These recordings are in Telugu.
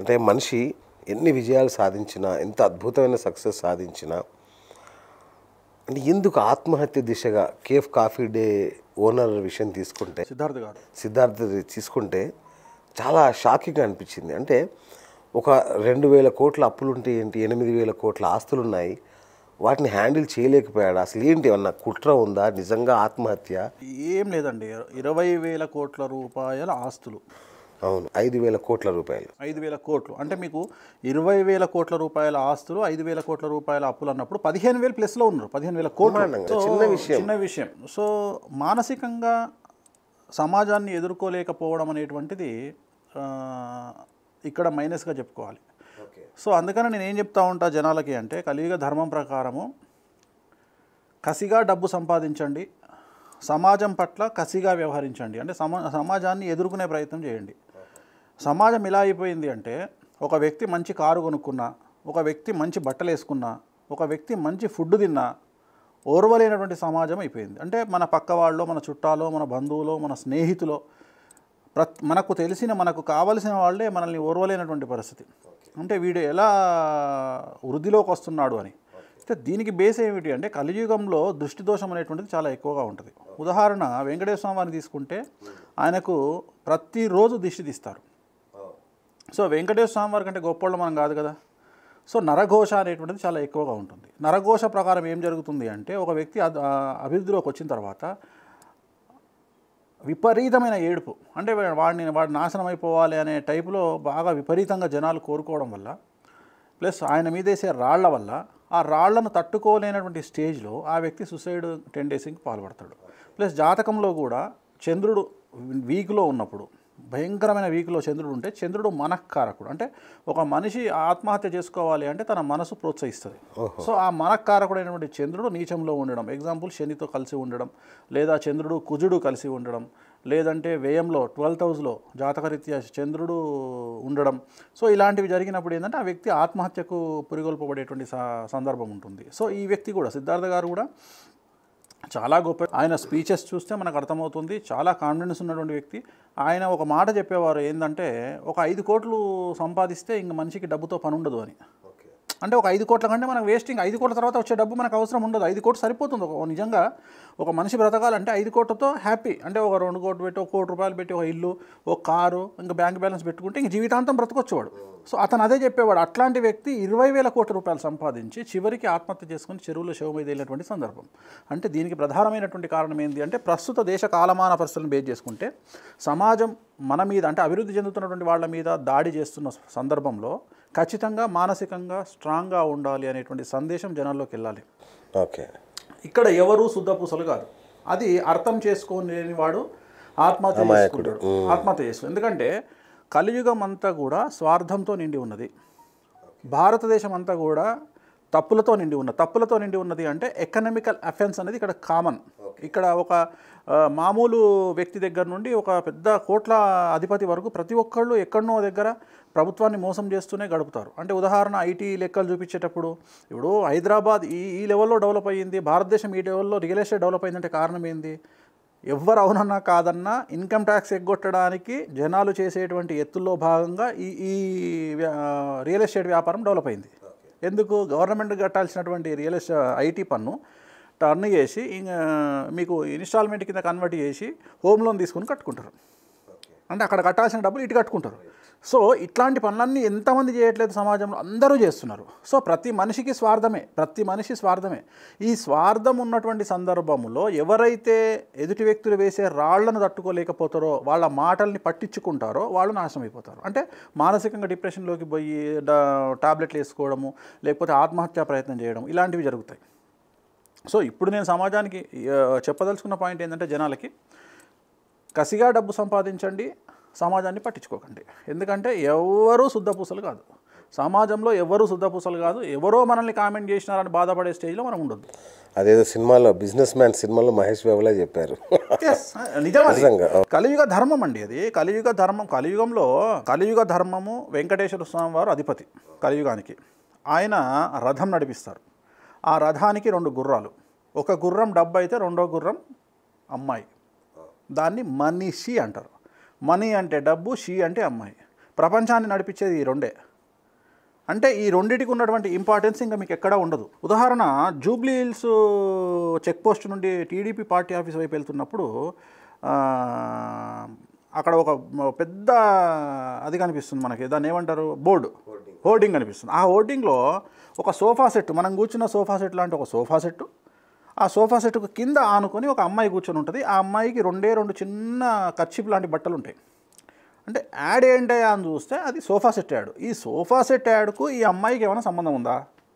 అంటే మనిషి ఎన్ని విజయాలు సాధించినా ఎంత అద్భుతమైన సక్సెస్ సాధించినా అంటే ఎందుకు ఆత్మహత్య దిశగా కేఫ్ కాఫీ డే ఓనర్ విషయం తీసుకుంటే సిద్ధార్థ్ గారు సిద్ధార్థ తీసుకుంటే చాలా షాకింగ్ అనిపించింది అంటే ఒక రెండు వేల కోట్ల అప్పులు ఉంటే ఏంటి ఎనిమిది వేల కోట్ల ఆస్తులు ఉన్నాయి వాటిని హ్యాండిల్ చేయలేకపోయాడు అసలు ఏంటి ఏమన్నా కుట్ర ఉందా నిజంగా ఆత్మహత్య ఏం లేదండి ఇరవై వేల కోట్ల రూపాయల ఆస్తులు అవును ఐదు వేల కోట్ల రూపాయలు ఐదు వేల కోట్లు అంటే మీకు ఇరవై వేల కోట్ల రూపాయల ఆస్తులు ఐదు వేల కోట్ల రూపాయల అప్పులు అన్నప్పుడు పదిహేను వేలు ప్లస్లో ఉన్నారు పదిహేను వేల కోట్లు బ్రహ్మాండంగా. సో, చిన్న విషయం. చిన్న విషయం సో మానసికంగా సమాజాన్ని ఎదుర్కోలేకపోవడం అనేటువంటిది ఆ, ఇక్కడ మైనస్గా చెప్పుకోవాలి సో అందుకని నేను ఏం చెప్తా ఉంటా జనాలకి అంటే కలియుగ ధర్మం ప్రకారము కసిగా డబ్బు సంపాదించండి సమాజం పట్ల కసిగా వ్యవహరించండి అంటే సమా సమాజాన్ని ఎదుర్కొనే ప్రయత్నం చేయండి సమాజం ఎలా అయిపోయింది అంటే ఒక వ్యక్తి మంచి కారు కొనుక్కున్నా ఒక వ్యక్తి మంచి బట్టలు వేసుకున్నా ఒక వ్యక్తి మంచి ఫుడ్ తిన్నా ఓర్వలేనటువంటి సమాజం అయిపోయింది అంటే మన పక్క వాళ్ళు మన చుట్టాలో మన బంధువులో మన స్నేహితులో ప్రత్ మనకు తెలిసిన మనకు కావలసిన వాళ్ళే మనల్ని ఓర్వలేనటువంటి పరిస్థితి అంటే వీడు ఎలా వృద్ధిలోకి వస్తున్నాడు అని అయితే దీనికి బేస్ ఏమిటి అంటే కలియుగంలో దృష్టి దోషం అనేటువంటిది చాలా ఎక్కువగా ఉంటుంది ఉదాహరణ వెంకటేశ్వర స్వామి వారిని తీసుకుంటే ఆయనకు ప్రతిరోజు దిష్టి తీస్తారు సో వెంకటేశ్వర స్వామి వారి కంటే గొప్పోళ్ళు మనం కాదు కదా సో నరఘోష అనేటువంటిది చాలా ఎక్కువగా ఉంటుంది నరఘోష ప్రకారం ఏం జరుగుతుంది అంటే ఒక వ్యక్తి అద్- ఆ అభివృద్ధిలోకి వచ్చిన తర్వాత విపరీతమైన ఏడుపు అంటే వా- వాడిని వాడు నాశనం అయిపోవాలి అనే టైపులో బాగా విపరీతంగా జనాలు కోరుకోవడం వల్ల ప్లస్ ఆయన మీద వేసే రాళ్ల వల్ల ఆ రాళ్లను తట్టుకోలేనటువంటి స్టేజ్లో ఆ వ్యక్తి సుసైడ్ టెండెన్సీకి పాల్పడతాడు ప్లస్ జాతకంలో కూడా చంద్రుడు వీక్లో ఉన్నప్పుడు భయంకరమైన వీక్లో చంద్రుడు ఉంటే చంద్రుడు మనఃకారకుడు అంటే ఒక మనిషి ఆత్మహత్య చేసుకోవాలి అంటే తన మనసు ప్రోత్సహిస్తుంది సో ఆ మనఃకారకుడైనటువంటి చంద్రుడు నీచంలో ఉండడం ఎగ్జాంపుల్ శనితో కలిసి ఉండడం లేదా చంద్రుడు కుజుడు కలిసి ఉండడం లేదంటే వ్యయంలో ట్వెల్త్ హౌస్లో జాతకరీత్యా చంద్రుడు ఉండడం సో ఇలాంటివి జరిగినప్పుడు ఏంటంటే ఆ వ్యక్తి ఆత్మహత్యకు పురిగొల్పబడేటువంటి స- సందర్భం ఉంటుంది సో ఈ వ్యక్తి కూడా సిద్ధార్థ గారు కూడా చాలా గొప్ప ఆయన స్పీచెస్ చూస్తే మనకు అర్థమవుతుంది చాలా కాన్ఫిడెన్స్ ఉన్నటువంటి వ్యక్తి ఆయన ఒక మాట చెప్పేవారు ఏంటంటే ఒక ఐదు కోట్లు సంపాదిస్తే ఇంక మనిషికి డబ్బుతో పని ఉండదు అని అంటే ఒక ఐదు కోట్ల కంటే మనకు వేస్టింగ్ ఐదు కోట్ల తర్వాత వచ్చే డబ్బు మనకు అవసరం ఉండదు ఐదు కోట్లు సరిపోతుంది ఒక నిజంగా ఒక మనిషి బ్రతకాలంటే ఐదు కోట్లతో హ్యాపీ అంటే ఒక రెండు కోట్లు పెట్టి ఒక కోటి రూపాయలు పెట్టి ఒక ఇల్లు ఒక కారు ఇంకా బ్యాంక్ బ్యాలెన్స్ పెట్టుకుంటే ఇంక జీవితాంతం బ్రతకొచ్చు వాడు సో అతను అదే చెప్పేవాడు అట్లాంటి వ్యక్తి ఇరవై వేల కోట్ల రూపాయలు సంపాదించి చివరికి ఆత్మహత్య చేసుకుని చెరువులో శవం మీద వెళ్ళినటువంటి సందర్భం అంటే దీనికి ప్రధానమైనటువంటి కారణం ఏంటి అంటే ప్రస్తుత దేశ కాలమాన పరిస్థితులను బేస్ చేసుకుంటే సమాజం మన మీద అంటే అభివృద్ధి చెందుతున్నటువంటి వాళ్ళ మీద దాడి చేస్తున్న సందర్భంలో ఖచ్చితంగా మానసికంగా స్ట్రాంగ్గా ఉండాలి అనేటువంటి సందేశం జనాల్లోకి వెళ్ళాలి ఓకే ఇక్కడ ఎవరు శుద్ధపూసలు కాదు అది అర్థం చేసుకోలేని వాడు ఆత్మహత్య చేసుకుంటాడు ఆత్మహత్య చేసుకుంటాడు ఎందుకంటే కలియుగం అంతా కూడా స్వార్థంతో నిండి ఉన్నది భారతదేశం అంతా కూడా తప్పులతో నిండి ఉన్నది తప్పులతో నిండి ఉన్నది అంటే ఎకనామికల్ అఫెన్స్ అనేది ఇక్కడ కామన్ ఇక్కడ ఒక ఆ, మామూలు వ్యక్తి దగ్గర నుండి ఒక పెద్ద కోట్ల అధిపతి వరకు ప్రతి ఒక్కళ్ళు ఎక్కడనో దగ్గర ప్రభుత్వాన్ని మోసం చేస్తూనే గడుపుతారు అంటే ఉదాహరణ ఐటీ లెక్కలు చూపించేటప్పుడు ఇప్పుడు హైదరాబాద్ ఈ ఈ లెవెల్లో డెవలప్ అయ్యింది భారతదేశం ఈ లెవెల్లో రియల్ ఎస్టేట్ డెవలప్ అయిందంటే కారణం ఏంది ఎవ్వరు అవునన్నా కాదన్నా ఇన్కమ్ ట్యాక్స్ ఎగ్గొట్టడానికి జనాలు చేసేటువంటి ఎత్తుల్లో భాగంగా ఈ ఈ వ్యా- రియల్ ఎస్టేట్ వ్యాపారం డెవలప్ అయింది ఎందుకు గవర్నమెంట్ కట్టాల్సినటువంటి రియల్ ఎస్టేట్ ఐటీ పన్ను టర్న్ చేసి ఇంక మీకు ఇన్స్టాల్మెంట్ కింద కన్వర్ట్ చేసి హోమ్ లోన్ తీసుకొని కట్టుకుంటారు అంటే అక్కడ కట్టాల్సిన డబ్బులు ఇటు కట్టుకుంటారు సో ఇట్లాంటి పనులన్నీ ఎంతమంది చేయట్లేదు సమాజంలో అందరూ చేస్తున్నారు సో ప్రతి మనిషికి స్వార్థమే ప్రతి మనిషి స్వార్థమే ఈ స్వార్థం ఉన్నటువంటి సందర్భంలో ఎవరైతే ఎదుటి వ్యక్తులు వేసే రాళ్లను తట్టుకోలేకపోతారో వాళ్ళ మాటల్ని పట్టించుకుంటారో వాళ్ళు నాశనం అయిపోతారు అంటే మానసికంగా డిప్రెషన్లోకి పోయి డా- టాబ్లెట్లు వేసుకోవడము లేకపోతే ఆత్మహత్యా ప్రయత్నం చేయడం ఇలాంటివి జరుగుతాయి సో ఇప్పుడు నేను సమాజానికి ఆ, చెప్పదలుచుకున్న పాయింట్ ఏంటంటే జనాలకి కసిగా డబ్బు సంపాదించండి సమాజాన్ని పట్టించుకోకండి ఎందుకంటే ఎవరూ శుద్ధపూసలు కాదు సమాజంలో ఎవరు శుద్ధపూసలు కాదు ఎవరో మనల్ని కామెంట్ చేసినారని బాధపడే స్టేజ్లో మనం ఉండొద్దు అదేదో సినిమాలో బిజినెస్ మ్యాన్ సినిమాలో మహేష్ బాబులా చెప్పారు నిజం అది. నిజంగా. కలియుగ ధర్మం అండి అది కలియుగ ధర్మం కలియుగంలో కలియుగ ధర్మము వెంకటేశ్వర స్వామి వారు అధిపతి కలియుగానికి ఆయన రథం నడిపిస్తారు ఆ రథానికి రెండు గుర్రాలు ఒక గుర్రం డబ్బు అయితే రెండో గుర్రం అమ్మాయి దాన్ని మనిషి అంటారు మనీ అంటే డబ్బు షీ అంటే అమ్మాయి ప్రపంచాన్ని నడిపించేది ఈ రెండే అంటే ఈ రెండింటికి ఉన్నటువంటి ఇంపార్టెన్స్ ఇంకా మీకు ఎక్కడా ఉండదు ఉదాహరణ జూబ్లీ హిల్స్ చెక్ పోస్ట్ నుండి టీడీపీ పార్టీ ఆఫీస్ వైపు వెళ్తున్నప్పుడు ఆ, అక్కడ ఒక మ- పెద్ద అది కనిపిస్తుంది మనకి దాన్ని ఏమంటారు బోర్డు హోర్డింగ్ కనిపిస్తుంది ఆ హోర్డింగ్లో ఒక సోఫా సెట్ మనం కూర్చున్న సోఫా సెట్ లాంటి ఒక సోఫా సెట్ ఆ సోఫా సెట్కు కింద ఆనుకొని ఒక అమ్మాయి కూర్చొని ఉంటుంది ఆ అమ్మాయికి రెండే రెండు చిన్న కచ్చిప్ లాంటి బట్టలు ఉంటాయి అంటే యాడ్ ఏంటయ్యా అని చూస్తే అది సోఫా సెట్ యాడ్ ఈ సోఫా సెట్ యాడ్కు ఈ అమ్మాయికి ఏమైనా సంబంధం ఉందా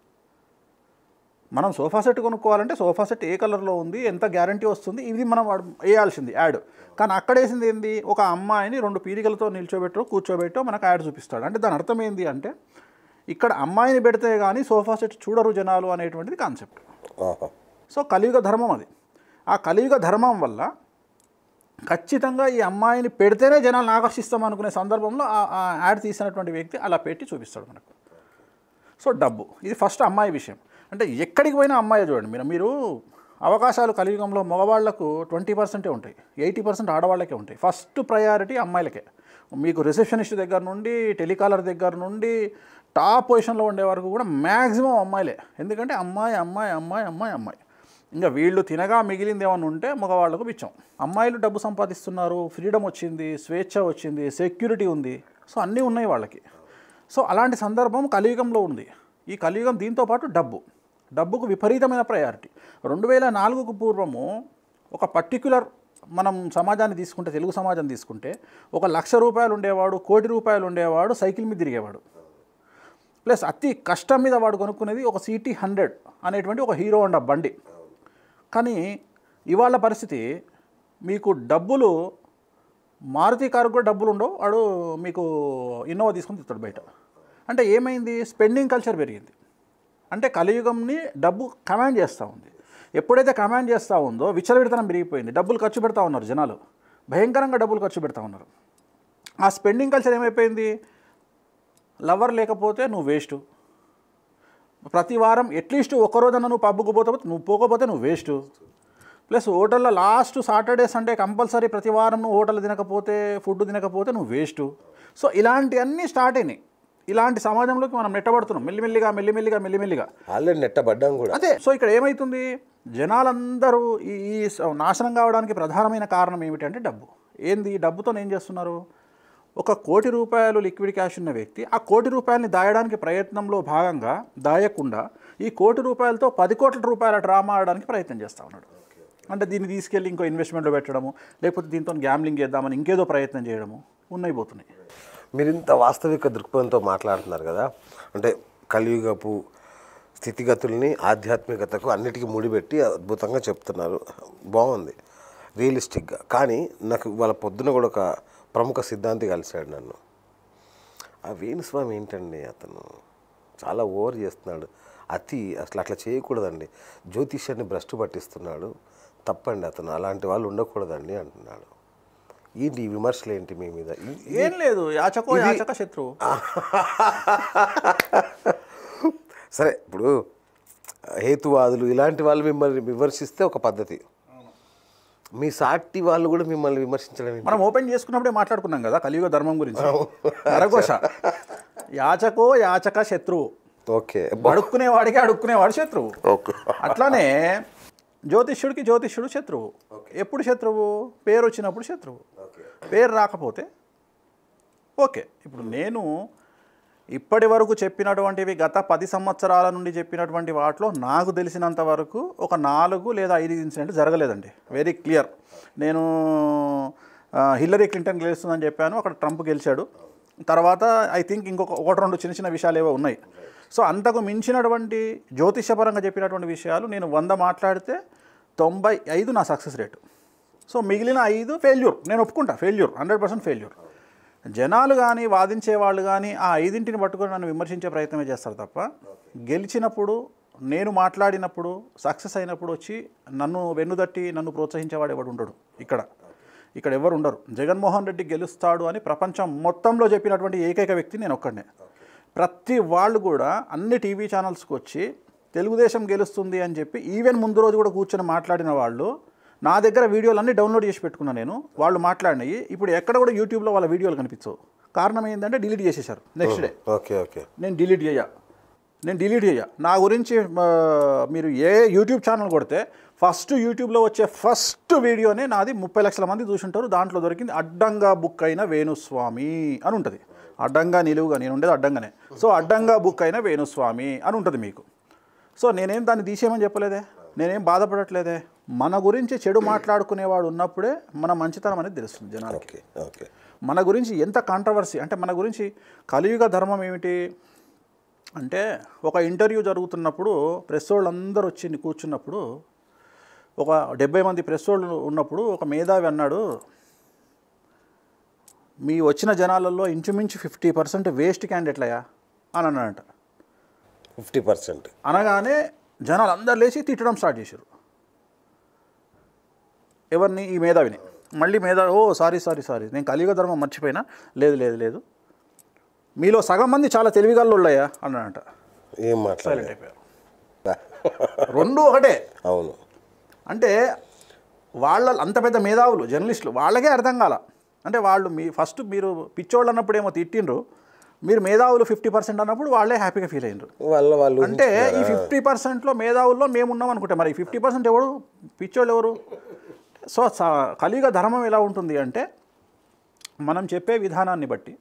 మనం సోఫా సెట్ కొనుక్కోవాలంటే సోఫా సెట్ ఏ కలర్లో ఉంది ఎంత గ్యారంటీ వస్తుంది ఇది మనం వాడు వేయాల్సింది యాడ్ కానీ అక్కడ వేసింది ఏంది ఒక అమ్మాయిని రెండు పీరికలతో నిల్చోబెట్టో కూర్చోబెట్టో మనకు యాడ్ చూపిస్తాడు అంటే దాని అర్థం ఏంది అంటే ఇక్కడ అమ్మాయిని పెడితే కానీ సోఫా సెట్ చూడరు జనాలు అనేటువంటిది కాన్సెప్ట్ ఆహా. సో కలియుగ ధర్మం అది ఆ కలియుగ ధర్మం వల్ల ఖచ్చితంగా ఈ అమ్మాయిని పెడితేనే జనాలను ఆకర్షిస్తాం అనుకునే సందర్భంలో ఆ ఆ యాడ్ తీసినటువంటి వ్యక్తి అలా పెట్టి చూపిస్తాడు మనకు సో డబ్బు ఇది ఫస్ట్ అమ్మాయి విషయం అంటే ఎక్కడికి పోయినా అమ్మాయి చూడండి మీరు మీరు అవకాశాలు కలియుగంలో మగవాళ్లకు ట్వంటీ పర్సెంటే ఉంటాయి ఎయిటీ పర్సెంట్ ఆడవాళ్ళకే ఉంటాయి ఫస్ట్ ప్రయారిటీ అమ్మాయిలకే మీకు రిసెప్షనిస్ట్ దగ్గర నుండి టెలికాలర్ దగ్గర నుండి టాప్ పొజిషన్లో ఉండే వరకు కూడా మ్యాక్సిమం అమ్మాయిలే ఎందుకంటే అమ్మాయి అమ్మాయి అమ్మాయి అమ్మాయి అమ్మాయి ఇంకా వీళ్ళు తినగా మిగిలింది ఏమైనా ఉంటే మగవాళ్ళకు బిచ్చం అమ్మాయిలు డబ్బు సంపాదిస్తున్నారు ఫ్రీడమ్ వచ్చింది స్వేచ్ఛ వచ్చింది సెక్యూరిటీ ఉంది సో అన్నీ ఉన్నాయి వాళ్ళకి సో అలాంటి సందర్భం కలియుగంలో ఉంది ఈ కలియుగం దీంతో పాటు డబ్బు డబ్బుకు విపరీతమైన ప్రయారిటీ రెండు వేల నాలుగుకు పూర్వము ఒక పర్టిక్యులర్ మనం సమాజాన్ని తీసుకుంటే తెలుగు సమాజం తీసుకుంటే ఒక లక్ష రూపాయలు ఉండేవాడు కోటి రూపాయలు ఉండేవాడు సైకిల్ మీద తిరిగేవాడు ప్లస్ అతి కష్టం మీద వాడు కొనుక్కునేది ఒక సిటీ హండ్రెడ్ అనేటువంటి ఒక హీరో హోండా బండి కానీ ఇవాళ పరిస్థితి మీకు డబ్బులు మారుతి కారు కూడా డబ్బులు ఉండవు వాడు మీకు ఇన్నోవా తీసుకొని తిస్తాడు బయట అంటే ఏమైంది స్పెండింగ్ కల్చర్ పెరిగింది అంటే కలియుగంని డబ్బు కమాండ్ చేస్తూ ఉంది ఎప్పుడైతే కమాండ్ చేస్తూ ఉందో విచ్చలవిడతనం పెరిగిపోయింది డబ్బులు ఖర్చు పెడతా ఉన్నారు జనాలు భయంకరంగా డబ్బులు ఖర్చు పెడతా ఉన్నారు ఆ స్పెండింగ్ కల్చర్ ఏమైపోయింది లవర్ లేకపోతే నువ్వు వేస్ట్ ప్రతి వారం అట్లీస్ట్ ఒక రోజన్నా నువ్వు పబ్బుకు పోతే నువ్వు పోకపోతే నువ్వు వేస్ట్ ప్లస్ హోటల్లో లాస్ట్ సాటర్డే సండే కంపల్సరీ ప్రతి వారం నువ్వు హోటల్ తినకపోతే ఫుడ్ తినకపోతే నువ్వు వేస్ట్ సో ఇలాంటివన్నీ స్టార్ట్ అయినాయి ఇలాంటి సమాజంలోకి మనం నెట్టబడుతున్నాం మెల్లిమెల్లిగా మెల్లిమెల్లిగా మెల్లిమెల్లిగా ఆల్రెడీ నెట్టబడ్డాం కూడా అదే సో ఇక్కడ ఏమవుతుంది జనాలందరూ ఈ ఈ స- నాశనం కావడానికి ప్రధానమైన కారణం ఏమిటంటే డబ్బు ఏంది ఈ డబ్బుతో ఏం చేస్తున్నారు ఒక కోటి రూపాయలు లిక్విడ్ క్యాష్ ఉన్న వ్యక్తి ఆ కోటి రూపాయలని దాయడానికి ప్రయత్నంలో భాగంగా దాయకుండా ఈ కోటి రూపాయలతో పది కోట్ల రూపాయల డ్రామా ఆడడానికి ప్రయత్నం చేస్తూ ఉన్నాడు అంటే దీన్ని తీసుకెళ్ళి ఇంకో ఇన్వెస్ట్మెంట్లో పెట్టడము లేకపోతే దీంతో గ్యామ్లింగ్ చేద్దామని ఇంకేదో ప్రయత్నం చేయడము ఉన్నాయి పోతున్నాయి మీరు ఇంత వాస్తవిక దృక్పథంతో మాట్లాడుతున్నారు కదా అంటే కలియుగపు స్థితిగతుల్ని ఆధ్యాత్మికతకు అన్నిటికీ ముడిపెట్టి అద్భుతంగా చెప్తున్నారు బాగుంది రియలిస్టిక్గా కానీ నాకు వాళ్ళ పొద్దున కూడా ఒక ప్రముఖ సిద్ధాంతి కలిశాడు నన్ను ఆ వేణుస్వామి ఏంటండి అతను చాలా ఓవర్ చేస్తున్నాడు అతి అసలు అట్లా చేయకూడదండి జ్యోతిష్యాన్ని భ్రష్టు పట్టిస్తున్నాడు తప్పండి అతను అలాంటి వాళ్ళు ఉండకూడదండి అంటున్నాడు ఏంటి ఈ విమర్శలు ఏంటి మీ మీద ఈ- ఏం లేదు యాచకో యాచక శత్రువు సరే ఇప్పుడు హేతువాదులు ఇలాంటి వాళ్ళు మిమ్మల్ని విమర్శిస్తే ఒక పద్ధతి మీ సాటి వాళ్ళు కూడా మిమ్మల్ని విమర్శించడం ఏంటి? మనం ఓపెన్ చేసుకున్నప్పుడే మాట్లాడుకున్నాం కదా కలియుగ ధర్మం గురించి నరఘోష యాచకో యాచక శత్రువు ఓకే అడుక్కునే వాడికి అడుక్కునేవాడు శత్రువు ఓకే అట్లానే జ్యోతిష్యుడికి జ్యోతిష్యుడు శత్రువు ఎప్పుడు శత్రువు పేరు వచ్చినప్పుడు శత్రువు పేరు రాకపోతే ఓకే ఇప్పుడు నేను ఇప్పటి వరకు చెప్పినటువంటివి గత పది సంవత్సరాల నుండి చెప్పినటువంటి వాటిలో నాకు తెలిసినంత వరకు ఒక నాలుగు లేదా ఐదు ఇన్సిడెంట్ జరగలేదండి వెరీ క్లియర్ నేను ఆ, హిల్లరీ క్లింటన్ గెలుస్తుందని చెప్పాను అక్కడ ట్రంప్ గెలిచాడు తర్వాత ఐ థింక్ ఇంకొక ఒకటి రెండు చిన్న చిన్న విషయాలు ఏవో ఉన్నాయి సో అంతకు మించినటువంటి జ్యోతిషపరంగా చెప్పినటువంటి విషయాలు నేను వంద మాట్లాడితే తొంభై ఐదు నా సక్సెస్ రేటు సో మిగిలిన ఐదు ఫెయిల్యూర్ నేను ఒప్పుకుంటా ఫెయిల్యూర్ హండ్రెడ్ పర్సెంట్ ఫెయిల్యూర్ జనాలు కానీ వాదించే వాళ్ళు కానీ ఆ ఐదింటిని పట్టుకొని నన్ను విమర్శించే ప్రయత్నమే చేస్తారు తప్ప గెలిచినప్పుడు నేను మాట్లాడినప్పుడు సక్సెస్ అయినప్పుడు వచ్చి నన్ను వెన్నుదట్టి నన్ను ప్రోత్సహించేవాడు ఎవడు ఉండడు ఇక్కడ ఇక్కడ ఎవరు ఉండరు జగన్మోహన్ రెడ్డి గెలుస్తాడు అని ప్రపంచం మొత్తంలో చెప్పినటువంటి ఏకైక వ్యక్తి నేను ఒక్కడనే ప్రతి వాళ్ళు కూడా అన్ని టీవీ ఛానల్స్కి వచ్చి తెలుగుదేశం గెలుస్తుంది అని చెప్పి ఈవెన్ ముందు రోజు కూడా కూర్చొని మాట్లాడిన వాళ్ళు నా దగ్గర వీడియోలు అన్నీ డౌన్లోడ్ చేసి పెట్టుకున్నా నేను వాళ్ళు మాట్లాడినవి ఇప్పుడు ఎక్కడ కూడా యూట్యూబ్లో వాళ్ళ వీడియోలు కనిపించవు కారణం ఏంటంటే డిలీట్ చేసేసారు నెక్స్ట్ డే ఓకే ఓకే నేను డిలీట్ చేయ నేను డిలీట్ చేయ నా గురించి ఆ, మీరు ఏ యూట్యూబ్ ఛానల్ కొడితే ఫస్ట్ యూట్యూబ్లో వచ్చే ఫస్ట్ వీడియోనే నాది ముప్పై లక్షల మంది చూసుంటారు దాంట్లో దొరికింది అడ్డంగా బుక్ అయిన వేణుస్వామి అని ఉంటుంది అడ్డంగా నిలువుగా నేను ఉండేది అడ్డంగానే సో అడ్డంగా బుక్ అయిన వేణుస్వామి అని ఉంటుంది మీకు సో నేనేం దాన్ని తీసేయమని చెప్పలేదే నేనేం బాధపడట్లేదే మన గురించి చెడు మాట్లాడుకునేవాడు ఉన్నప్పుడే మన మంచితనం అనేది తెలుస్తుంది జనానికి ఓకే ఓకే మన గురించి ఎంత కాంట్రవర్సీ అంటే మన గురించి కలియుగ ధర్మం ఏమిటి అంటే ఒక ఇంటర్వ్యూ జరుగుతున్నప్పుడు ప్రెస్ వాళ్ళు అందరూ వచ్చి కూర్చున్నప్పుడు ఒక డెబ్బై మంది ప్రెస్ వాళ్ళు ఉన్నప్పుడు ఒక మేధావి అన్నాడు మీ వచ్చిన జనాలలో ఇంచుమించు ఫిఫ్టీ పర్సెంట్ వేస్ట్ క్యాండిడేట్లయా అని అన్నాడంట ఫిఫ్టీ పర్సెంట్ అనగానే జనాలు అందరు లేచి తిట్టడం స్టార్ట్ చేశారు ఎవరిని ఈ మేధావిని మళ్ళీ మేధావి ఓ సారీ సారీ సారీ నేను కలియుగ ధర్మం మర్చిపోయినా లేదు లేదు లేదు మీలో సగం మంది చాలా తెలివిగల్లోళ్ళయ్యా అన్నాడంట ఏం సైలెంట్ మాట్లాడలేదు అయిపోయారు రెండు ఒకటే అవును అంటే వాళ్ళ అంత పెద్ద మేధావులు జర్నలిస్టులు వాళ్ళకే అర్థం కాల అంటే వాళ్ళు మీ ఫస్ట్ మీరు పిచ్చోళ్ళు అన్నప్పుడు ఏమో తిట్టిండ్రు మీరు మేధావులు ఫిఫ్టీ పర్సెంట్ అన్నప్పుడు వాళ్ళే హ్యాపీగా ఫీల్ అయినరు వాళ్ళ వాళ్ళు అంటే ఈ ఫిఫ్టీ పర్సెంట్లో మేధావుల్లో మేము ఉన్నాం అనుకుంటే మరి ఫిఫ్టీ పర్సెంట్ ఎవరు పిచ్చోళ్ళు ఎవరు సో స- కలియుగ ధర్మం ఎలా ఉంటుంది అంటే మనం చెప్పే విధానాన్ని బట్టి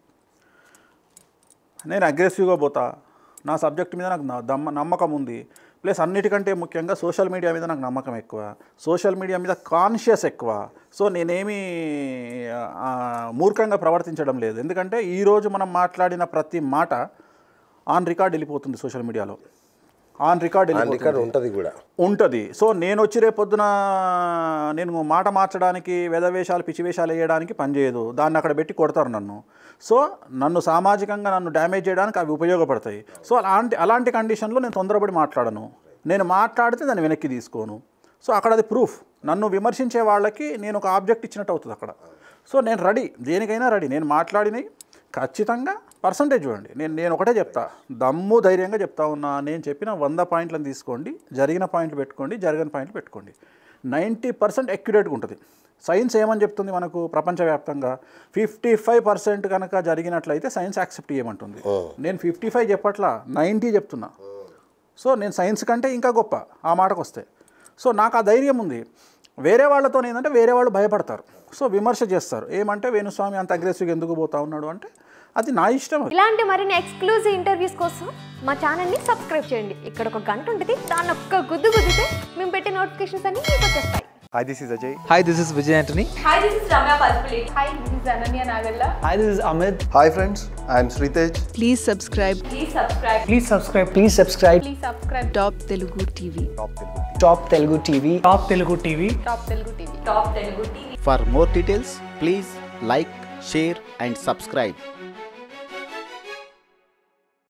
నేను అగ్రెసివ్గా పోతా నా సబ్జెక్ట్ మీద నాకు న- దమ్మ నమ్మకం ఉంది ప్లస్ అన్నిటికంటే ముఖ్యంగా సోషల్ మీడియా మీద నాకు నమ్మకం ఎక్కువ సోషల్ మీడియా మీద కాన్షియస్ ఎక్కువ సో నేనేమి ఆ, మూర్ఖంగా ప్రవర్తించడం లేదు ఎందుకంటే ఈరోజు మనం మాట్లాడిన ప్రతి మాట ఆన్ రికార్డ్ వెళ్ళిపోతుంది సోషల్ మీడియాలో ఆన్ రికార్డ్ ఇక్కడ వెళ్ళిపోతుంది ఉంటుంది కూడా ఉంటుంది సో నేను వచ్చి రేపు పొద్దున నేను మాట మార్చడానికి వేషాలు పిచ్చి వేషాలు వేయడానికి పనిచేయదు దాన్ని అక్కడ పెట్టి కొడతారు నన్ను సో నన్ను సామాజికంగా నన్ను డ్యామేజ్ చేయడానికి అవి ఉపయోగపడతాయి సో అలాంటి అలాంటి కండిషన్లో నేను తొందరపడి మాట్లాడను నేను మాట్లాడితే దాన్ని వెనక్కి తీసుకోను సో అక్కడ అది ప్రూఫ్ నన్ను విమర్శించే వాళ్ళకి నేను ఒక ఆబ్జెక్ట్ ఇచ్చినట్టు అవుతుంది అక్కడ సో నేను రెడీ దేనికైనా రెడీ నేను మాట్లాడినవి ఖచ్చితంగా పర్సంటేజ్ చూడండి నేను నేను ఒకటే చెప్తా దమ్ము ధైర్యంగా చెప్తా ఉన్నా నేను చెప్పిన వంద పాయింట్లను తీసుకోండి జరిగిన పాయింట్లు పెట్టుకోండి జరగని పాయింట్లు పెట్టుకోండి నైంటీ పర్సెంట్ అక్యురేట్గా ఉంటుంది సైన్స్ ఏమని చెప్తుంది మనకు ప్రపంచవ్యాప్తంగా ఫిఫ్టీ ఫైవ్ పర్సెంట్ కనుక జరిగినట్లయితే సైన్స్ యాక్సెప్ట్ చేయమంటుంది నేను ఫిఫ్టీ ఫైవ్ చెప్పట్లా నైంటీ చెప్తున్నా సో నేను సైన్స్ కంటే ఇంకా గొప్ప ఆ మాటకు వస్తే సో నాకు ఆ ధైర్యం ఉంది వేరే వాళ్ళతో ఏంటంటే వేరే వాళ్ళు భయపడతారు సో విమర్శ చేస్తారు ఏమంటే వేణుస్వామి అంత అగ్రెసివ్గా ఎందుకు పోతా ఉన్నాడు అంటే అది నా ఇష్టం అది. ఇలాంటి మరిన్ని ఎక్స్క్లూజివ్ ఇంటర్వ్యూస్ కోసం మా ఛానల్ని సబ్స్క్రైబ్ చేయండి ఇక్కడ ఒక గంట ఉంటుంది దాన్ని ఒక్క గుద్దు గుద్దితే మేము పెట్టే నోటిఫికేషన్స్ అన్ని మీకు వచ్చేస్తాయి Hi, this is Ajay. Hi, this is Vijay Antony. Hi, this is Ramya Palpulate. Hi, this is Ananya Nagalla. Hi, this is Amit. Hi, friends. I am Sritej. Please subscribe Please subscribe. Please subscribe. Please subscribe. Please subscribe. Top Telugu TV. Top Telugu TV. Top Telugu TV. Top Telugu TV. Top Telugu TV. For more details, please like, share, and subscribe.